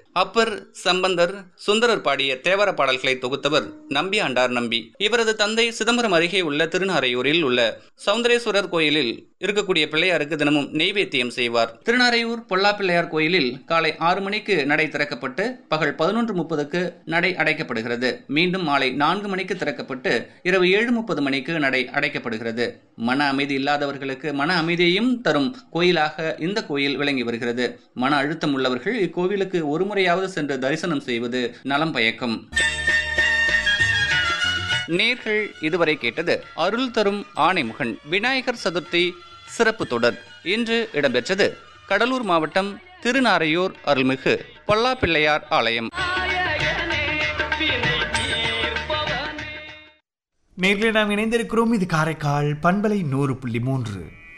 அப்பர் சம்பந்தர் சுந்தரர் பாடிய தேவர பாடல்களை தொகுத்தவர் நம்பி ஆண்டார் நம்பி இவரது தந்தை சிதம்பரம் அருகே உள்ள திருநாரையூரில் உள்ள சௌந்தரேஸ்வரர் கோயிலில் இருக்கக்கூடிய பிள்ளையாருக்கு தினமும் நெய்வேத்தியம் செய்வார் திருநாரையூர் பொல்லா பிள்ளையார் கோயிலில் காலை ஆறு மணிக்கு நடை திறக்கப்பட்டு பகல் பதினொன்று முப்பதுக்கு நடை அடைக்கப்படுகிறது மீண்டும் மாலை நான்கு மணிக்கு திறக்கப்பட்டு இரவு ஏழு முப்பது மணிக்கு நடை அடைக்கப்படுகிறது மன அமைதி இல்லாதவர்களுக்கு மன அமைதியையும் தரும் கோயிலாக இந்த கோயில் விளங்கி வருகிறது மன அழுத்தம் உள்ளவர்கள் இக்கோவிலுக்கு ஒரு முறையாவது சென்று தரிசனம் செய்வது நலம் பயக்கும் நேர்கள் இதுவரை கேட்டது அருள் தரும் ஆணைமுகன் விநாயகர் சதுர்த்தி சிறப்பு தொடர் இன்று இடம்பெற்றது கடலூர் மாவட்டம் திருநாரையூர் அருள்மிகு பொல்லா பிள்ளையார் ஆலயம் நேர்களை நாம் இணைந்திருக்கிறோம் இது காரைக்கால் பண்பலை நூறு புள்ளி மூன்று